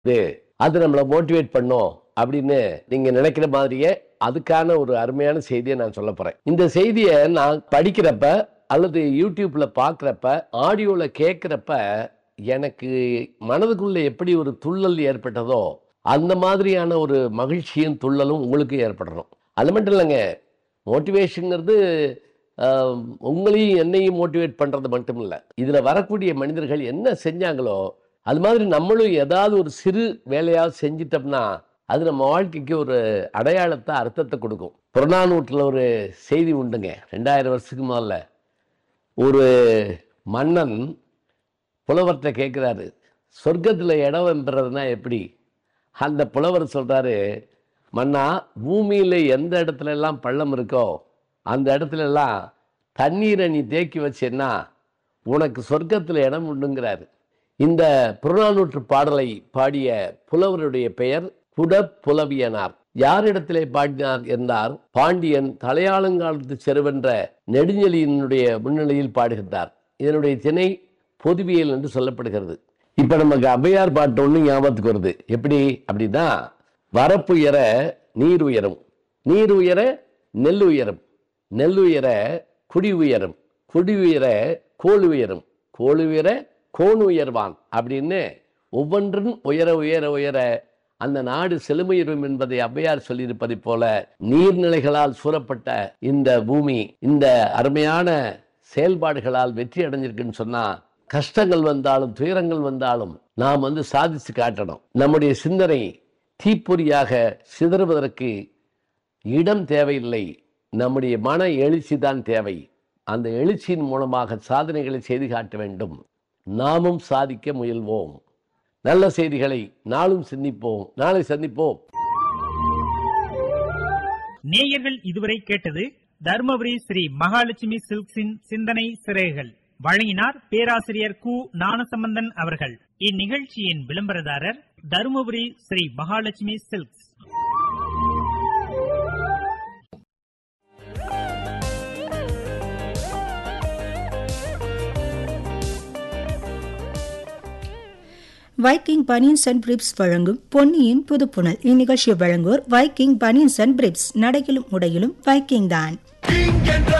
இது அது நம்மளை மோட்டிவேட் பண்ணும் அப்படின்னு நீங்க நினைக்கிற மாதிரியே அதுக்கான ஒரு அருமையான செய்தியை நான் சொல்ல போறேன் இந்த செய்தியை நான் படிக்கிறப்ப அல்லது யூடியூப்ல பார்க்குறப்ப ஆடியோல கேட்குறப்ப எனக்கு மனதுக்குள்ள எப்படி ஒரு துள்ளல் ஏற்பட்டதோ அந்த மாதிரியான ஒரு மகிழ்ச்சியும் துள்ளலும் உங்களுக்கு ஏற்படணும் அது மட்டும் இல்லைங்க மோட்டிவேஷனுங்கிறது ஆஹ், உங்களையும் என்னையும் மோட்டிவேட் பண்றது மட்டும் இல்லை இதுல வரக்கூடிய மனிதர்கள் என்ன செஞ்சாங்களோ அது மாதிரி நம்மளும் ஏதாவது ஒரு சிறு வேலையாவது செஞ்சிட்டோம்னா அது நம்ம வாழ்க்கைக்கு ஒரு அடையாளத்தை அர்த்தத்தை கொடுக்கும் புறநானூற்றில் ஒரு செய்தி உண்டுங்க ரெண்டாயிரம் வருஷத்துக்கு முதல்ல ஒரு மன்னன் புலவர்கிட்ட கேட்குறாரு சொர்க்கத்தில் இடம் பெறதுனா எப்படி அந்த புலவர் சொல்கிறாரு மன்னா பூமியில் எந்த இடத்துல எல்லாம் பள்ளம் இருக்கோ அந்த இடத்துல எல்லாம் தண்ணீரை நீ தேக்கி வச்சேன்னா உனக்கு சொர்க்கத்தில் இடம் உண்டுங்கிறாரு இந்த புறநானூற்று பாடலை பாடிய புலவருடைய பெயர் குடப்புலவியனார் யாரிடத்திலே பாடினார் என்றார் பாண்டியன் தலையாளங்காலத்து செருவென்ற நெடுஞ்செலியினுடைய முன்னிலையில் பாடுகின்றார் இதனுடைய திணை பொதுவியல் என்று சொல்லப்படுகிறது இப்ப நமக்கு ஔவையார் பாட்டு ஒண்ணு ஞாபகத்துக்கு வருது எப்படி அப்படின்னா வரப்பு உயர நீர் உயரும் நீர் உயர நெல் உயரும் நெல் உயர குடி உயரும் குடி உயர கோல் உயரும் கோல் உயர கோன் உயர்வான் அப்படின்னு ஒவ்வொன்றும் உயர உயர உயர அந்த நாடு செழுமையுறும் என்பதை ஔவையார் சொல்லியிருப்பதை போல நீர்நிலைகளால் சூறப்பட்ட இந்த பூமி இந்த அருமையான செயல்பாடுகளால் வெற்றி அடைஞ்சிருக்குன்னு சொன்னா கஷ்டங்கள் வந்தாலும் துயரங்கள் வந்தாலும் நாம் வந்து சாதிச்சு காட்டணும் நம்முடைய சிந்தனை தீப்பொறியாக சிதறுவதற்கு இடம் தேவையில்லை நம்முடைய மன எழுச்சி தான் தேவை அந்த எழுச்சியின் மூலமாக சாதனைகளை செய்து காட்ட வேண்டும் நாமும் சாதிக்க முயல்வோம் நல்ல செய்திகளை நாளும் சிந்திப்போம் நாளை சந்திப்போம் நேயர்கள் இதுவரை கேட்டது தருமபுரி ஸ்ரீ மகாலட்சுமி சில்க்ஸின் சிந்தனை சிறைகள் வழங்கினார் பேராசிரியர் கு ஞானசம்பந்தன் அவர்கள் இந்நிகழ்ச்சியின் விளம்பரதாரர் Dharmapuri Sri Mahalakshmi silks Viking banians and briefs வழங்கும் பொன்னியின் புதுப்புணல் இந்நிகழ்ச்சியை வழங்குவோர் வைக்கிங் பனியன்ஸ் அண்ட் பிரிப்ஸ் நடையிலும் உடையிலும் வைக்கிங் தான் கிங் என்ற